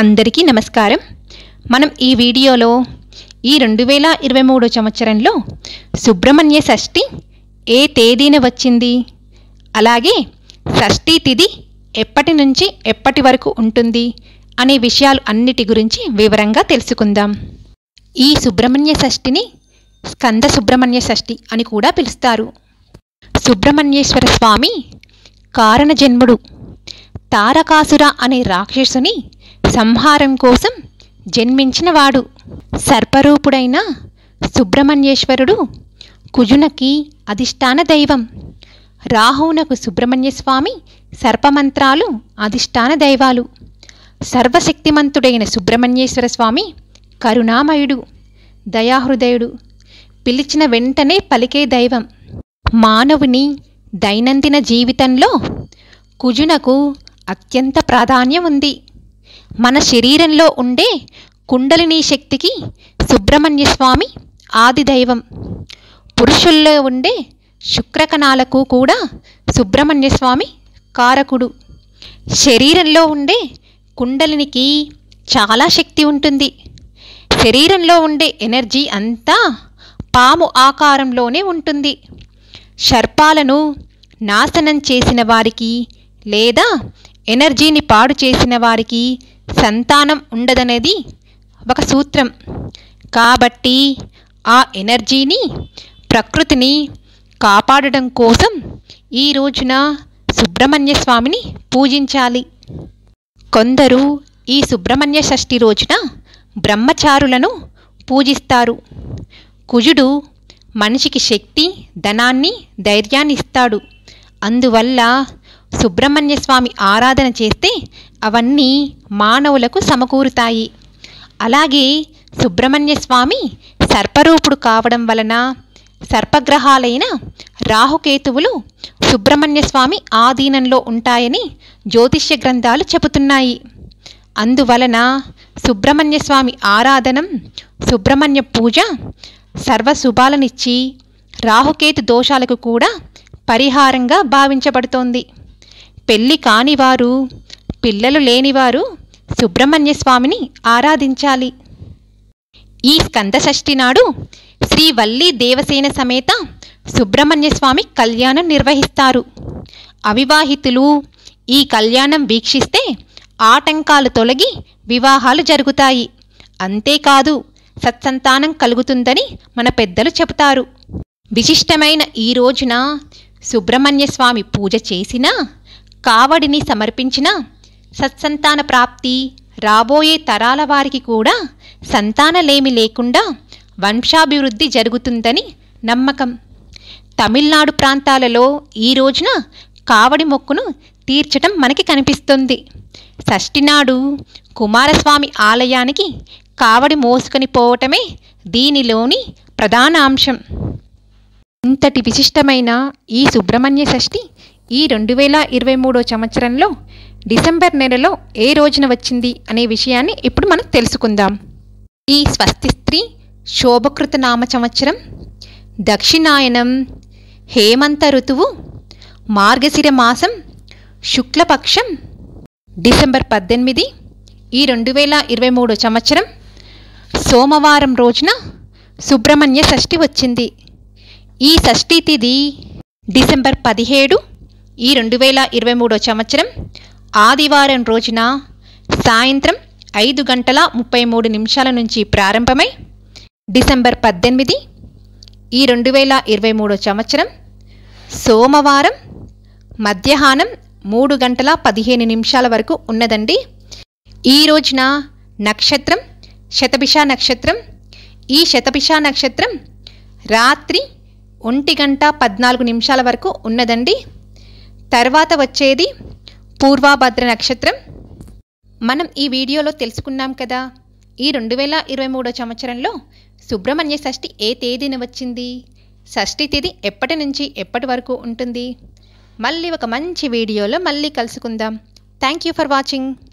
అందరికీ నమస్కారం మనం ఈ వీడియోలో ఈ రెండు వేల ఇరవై మూడు సంవత్సరంలో సుబ్రహ్మణ్య షష్ఠి ఏ తేదీన వచ్చింది అలాగే షష్ఠీ తిథి ఎప్పటి నుంచి ఎప్పటి వరకు ఉంటుంది అనే విషయాలు అన్నిటి గురించి వివరంగా తెలుసుకుందాం ఈ సుబ్రహ్మణ్య షష్ఠిని స్కంద సుబ్రహ్మణ్య షష్ఠి అని కూడా పిలుస్తారు సుబ్రహ్మణ్యేశ్వర స్వామి కారణజన్ముడు తారకాసుర అనే రాక్షసుని సంహారం కోసం జన్మించినవాడు సర్పరూపుడైన సుబ్రహ్మణ్యేశ్వరుడు కుజునకి అధిష్టాన దైవం రాహువునకు సుబ్రహ్మణ్య స్వామి సర్పమంత్రాలు అధిష్టాన దైవాలు సర్వశక్తిమంతుడైన సుబ్రహ్మణ్యేశ్వర స్వామి కరుణామయుడు దయాహృదయుడు పిలిచిన వెంటనే పలికే దైవం మానవుని దైనందిన జీవితంలో కుజునకు అత్యంత ప్రాధాన్యం ఉంది మన శరీరంలో ఉండే కుండలిని శక్తికి సుబ్రహ్మణ్య స్వామి ఆది దైవం పురుషుల్లో ఉండే శుక్రకణాలకు కూడా సుబ్రహ్మణ్య స్వామి కారకుడు శరీరంలో ఉండే కుండలినికి చాలా శక్తి ఉంటుంది శరీరంలో ఉండే ఎనర్జీ అంతా పాము ఆకారంలోనే ఉంటుంది సర్పాలను నాశనం చేసిన వారికి లేదా ఎనర్జీని పాడు చేసిన వారికి సంతానం ఉండదనేది ఒక సూత్రం కాబట్టి ఆ ఎనర్జీని ప్రకృతిని కాపాడడం కోసం ఈ రోజున సుబ్రహ్మణ్య స్వామిని పూజించాలి కొందరు ఈ సుబ్రహ్మణ్య షష్ఠి రోజున బ్రహ్మచారులను పూజిస్తారు కుజుడు మనిషికి శక్తి ధనాన్ని ధైర్యాన్ని ఇస్తాడు అందువల్ల సుబ్రహ్మణ్య స్వామి ఆరాధన చేస్తే అవన్నీ మానవులకు సమకూరుతాయి అలాగే సుబ్రహ్మణ్య స్వామి సర్పరూపుడు కావడం వలన సర్పగ్రహాలైన రాహుకేతువులు సుబ్రహ్మణ్య స్వామి ఆధీనంలో ఉంటాయని జ్యోతిష్య గ్రంథాలు చెబుతున్నాయి అందువలన సుబ్రహ్మణ్య స్వామి ఆరాధనం సుబ్రహ్మణ్య పూజ సర్వశుభాలనిచ్చి రాహుకేతు దోషాలకు కూడా పరిహారంగా భావించబడుతోంది పెళ్ళి కానివారు పిల్లలు లేనివారు సుబ్రహ్మణ్య స్వామిని ఆరాధించాలి ఈ స్కంద షష్ఠి నాడు శ్రీ వల్లి దేవసేన సమేత సుబ్రహ్మణ్య స్వామి కళ్యాణం నిర్వహిస్తారు అవివాహితులు ఈ కళ్యాణం వీక్షిస్తే ఆటంకాలు తొలగి వివాహాలు జరుగుతాయి అంతేకాదు సత్సంతానం కలుగుతుందని మన పెద్దలు చెబుతారు విశిష్టమైన ఈ రోజున సుబ్రహ్మణ్య స్వామి పూజ చేసిన కావడిని సమర్పించిన సత్సంతాన ప్రాప్తి రాబోయే తరాల వారికి కూడా సంతానలేమి లేకుండా వంశాభివృద్ధి జరుగుతుందని నమ్మకం తమిళనాడు ప్రాంతాలలో ఈ రోజున కావడి మొక్కును తీర్చటం మనకి కనిపిస్తుంది షష్ఠి నాడు కుమారస్వామి ఆలయానికి కావడి మోసుకొని పోవటమే దీనిలోని ప్రధాన అంశం ఇంతటి విశిష్టమైన ఈ సుబ్రహ్మణ్య షష్ఠి ఈ రెండు వేల ఇరవై మూడో సంవత్సరంలో డిసెంబర్ నెలలో ఏ రోజున వచ్చింది అనే విషయాన్ని ఇప్పుడు మనం తెలుసుకుందాం ఈ స్వస్తి స్త్రీ శోభకృత నామ సంవత్సరం దక్షిణాయనం హేమంత ఋతువు మార్గశిర మాసం శుక్లపక్షం డిసెంబర్ పద్దెనిమిది ఈ రెండు వేల ఇరవై మూడో సంవత్సరం సోమవారం రోజున సుబ్రహ్మణ్య షష్ఠి వచ్చింది ఈ షష్ఠీ తిథి డిసెంబర్ పదిహేడు ఈ రెండు వేల ఇరవై మూడో సంవత్సరం ఆదివారం రోజున సాయంత్రం ఐదు గంటల ముప్పై మూడు నిమిషాల నుంచి ప్రారంభమై డిసెంబర్ పద్దెనిమిది ఈ రెండు వేల ఇరవై మూడో సంవత్సరం సోమవారం మధ్యాహ్నం మూడు గంటల పదిహేను నిమిషాల వరకు ఉన్నదండి ఈ రోజున నక్షత్రం శతభిష నక్షత్రం ఈ శతభిష నక్షత్రం రాత్రి ఒంటి గంట పద్నాలుగు నిమిషాల వరకు ఉన్నదండి తర్వాత వచ్చేది పూర్వాభద్ర నక్షత్రం మనం ఈ వీడియోలో తెలుసుకున్నాం కదా ఈ రెండు వేల ఇరవై మూడో సంవత్సరంలో సుబ్రహ్మణ్య షష్ఠి ఏ తేదీన వచ్చింది షష్ఠి తేదీ ఎప్పటి నుంచి ఎప్పటి వరకు ఉంటుంది మళ్ళీ ఒక మంచి వీడియోలో మళ్ళీ కలుసుకుందాం థ్యాంక్ యూ ఫర్ వాచింగ్